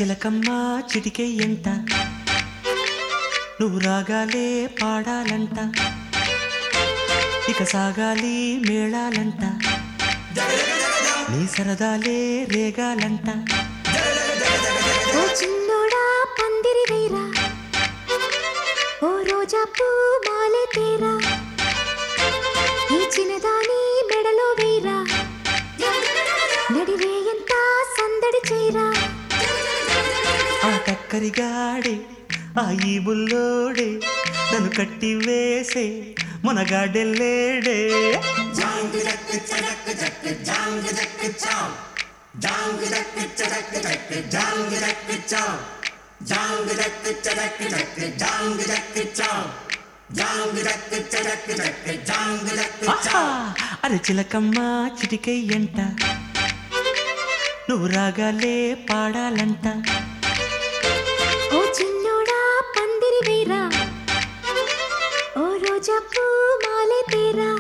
చిలకమ్మ చిటికే ఎంట నువ్వు రాగాలే పాడాలంట ఇక సాగాలి మేళాలంట నీ సరదాలే రేగాలంట ఓ చిన్నోడా పందిరి వేరా ఓ రోజా పూ మాలే తేరా ఈ చిన్నదాని మెడలో వేరా నడివే ఎంత సందడి చేరా ఆ కక్కరిగాడే ఆ ఈ బుల్లోడే నన్ను కట్టి వేసే మునగాడెల్లేడే ఆహా! అరే చిలకమ్మ చిటికై ఎంట నువ్వు రాగాలే పాడాలంట ఓ చిన్నోడా పందిరి వేరా ఓ రోజా పూ మాలే తేరా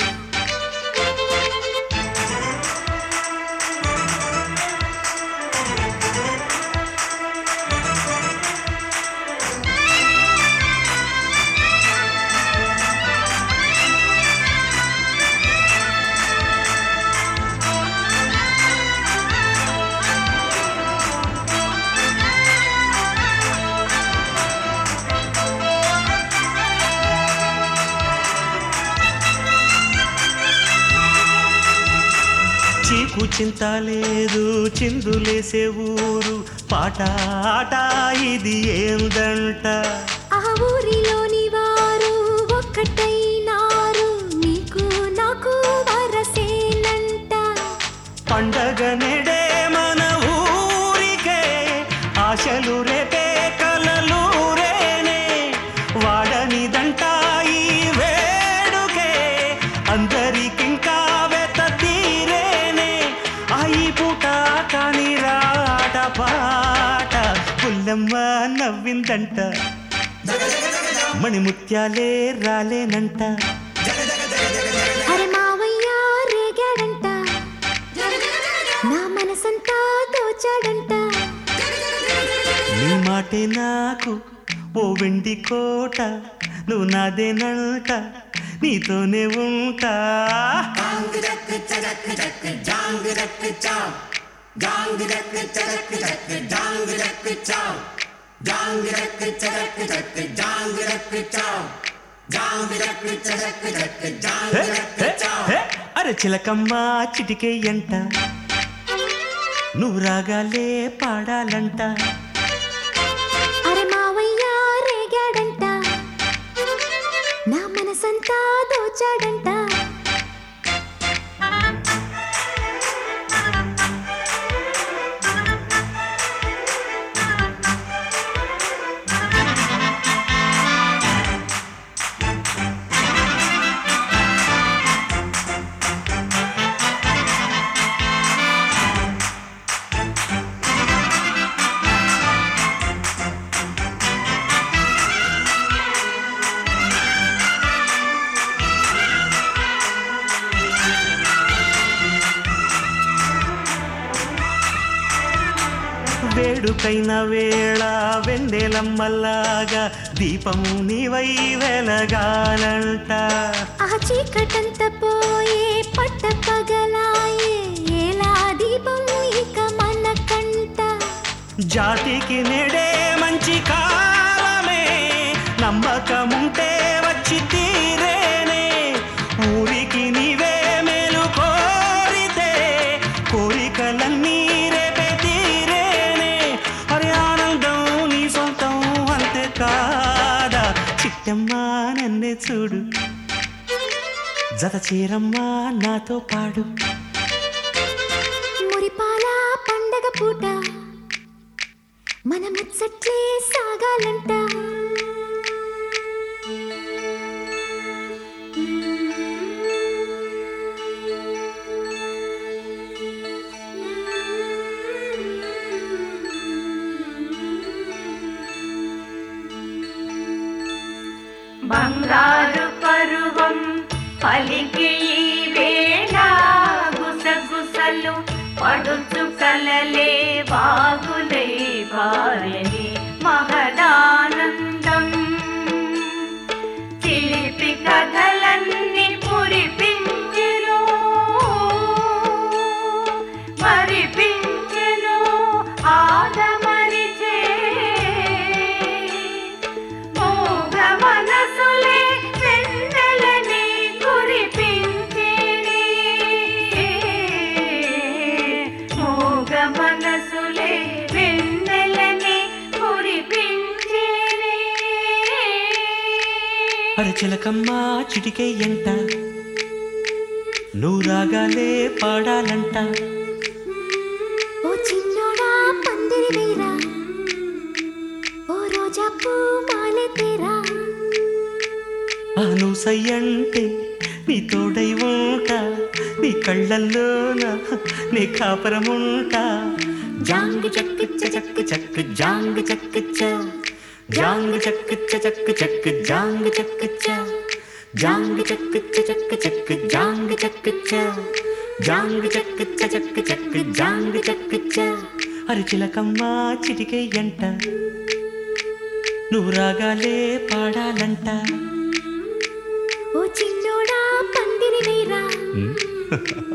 చీకు చింత లేదు చిందులేసే ఊరు పాట ఆట ఇది ఏందంట ఆ ఊరిలోని వారు ఒక్కటైనారు నీకు నాకు వరసేనంట పండగ నెడే మన ఊరికే ఆశలు రేపే కలలు రేనే వాడనిదంట ఈ వేడుకే అందరికింకా వెత తీరేనే ఆయి పూట కాని రాట పాట పుల్లమ్మ నవ్విందంట మణిముత్యాలే రాలేనంట అరే మావయ్య రేగాడంట నా మనసంతా దోచాడంట నీ మాటే నాకు ఓ వెండి కోట నువ్వు నాదేనంట నీతోనే ఉంటా హే, హే, హే, అరే చిలకమ్మ చిటికే ఎంట నువ్వు రాగాలే పాడాలంట అరే మావయ్య రేగాడంట నా మనసంతా దోచాడంట వేడుకైన వేళ వెన్నెలమ్మల్లాగా దీపము నీవై వెలగాలంట ఆ చీకటంత పోయే పట్ట పగలాయే ఎలా దీపం ఇక మన కంట జాతికి నెడే మంచి కాలమే నమ్మకముంటే వచ్చి తీరేనే ఊరికి నీవే మేలు కోరితే కోరికలన్నీ రేపే తీరేనే హరి ఆనందం నీ సొంతం అంతే కాదా చిట్టమ్మా నన్నే చూడు జత చీరమ్మా నాతో పాడు మురిపాల పండగ పూట మన ముచ్చట్లే సాగాలంట బంగారు పరువం పలికి ఈ వేళ గుసగుసలు పడుచు కలలే బాగులై బారు అరచిలకమ్మ చిటికే ఎంట నువ్వు రాగాలే పాడాలంట ఓ చిన్నోడా పందిరి వేరా ఓ రోజా పూ మాలె తేరా ఆ నువ్వు సయ్యంటే నీ తోడై ఉంటా నీ కళ్ళల్లోన నీ కాపరముంటా జాంగు చక్కు చక్కు చక్కు జాంగు చక్కు జాంగు చక్కు చక్కు చక్కు జాంగు చక్కు జాంగు చక్కు చక్కు చక్కు జాంగు చక్కు జాంగు చక్కు చక్కు చక్కు జాంగు చక్కు అరిచిలకమ్మ చిటికే ఎంట నువ్వు రాగాలే పాడాలంట ఓ చిన్నోడా పందిరి వేరా